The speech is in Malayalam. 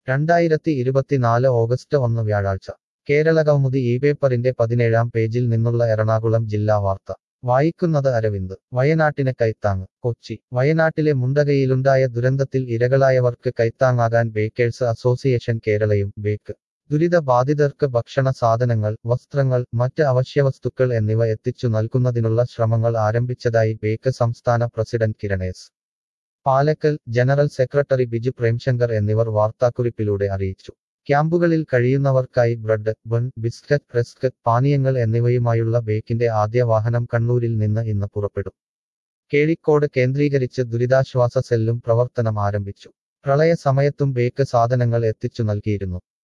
രണ്ടായിരത്തി ഇരുപത്തിനാല് ഓഗസ്റ്റ് ഒന്ന് വ്യാഴാഴ്ച കേരള കൗമുദി ഈ പേപ്പറിന്റെ പതിനേഴാം പേജിൽ നിന്നുള്ള എറണാകുളം ജില്ലാ വാർത്ത വായിക്കുന്നത് അരവിന്ദ് വയനാട്ടിന് കൈത്താങ് കൊച്ചി വയനാട്ടിലെ മുണ്ടകയിലുണ്ടായ ദുരന്തത്തിൽ ഇരകളായവർക്ക് കൈത്താങ്ങാകാൻ ബേക്കേഴ്സ് അസോസിയേഷൻ കേരളയും ബേക്ക് ദുരിത ബാധിതർക്ക് ഭക്ഷണ സാധനങ്ങൾ വസ്ത്രങ്ങൾ മറ്റ് അവശ്യവസ്തുക്കൾ എന്നിവ എത്തിച്ചു നൽകുന്നതിനുള്ള ശ്രമങ്ങൾ ആരംഭിച്ചതായി ബേക്ക് സംസ്ഥാന president Kiranes Palakkal general secretary Biju Premshankar എന്നിവർ വാർത്താക്കുറിപ്പിലൂടെ അറിയിച്ചു ക്യാമ്പുകളിൽ കഴിയുന്നവർക്കായി ബ്രെഡ് ബൺ ബിസ്ക്കറ്റ് റസ്ക് പാനീയങ്ങൾ എന്നിവയുമായുള്ള ബേക്കിന്റെ ആദ്യ വാഹനം കണ്ണൂരിൽ നിന്ന് ഇന്ന് പുറപ്പെടും കേളിക്കോട് കേന്ദ്രീകരിച്ച് ദുരിതാശ്വാസ സെല്ലും പ്രവർത്തനം ആരംഭിച്ചു പ്രളയ സമയത്തും ബേക്ക് സാധനങ്ങൾ എത്തിച്ചു നൽകിയിരുന്നു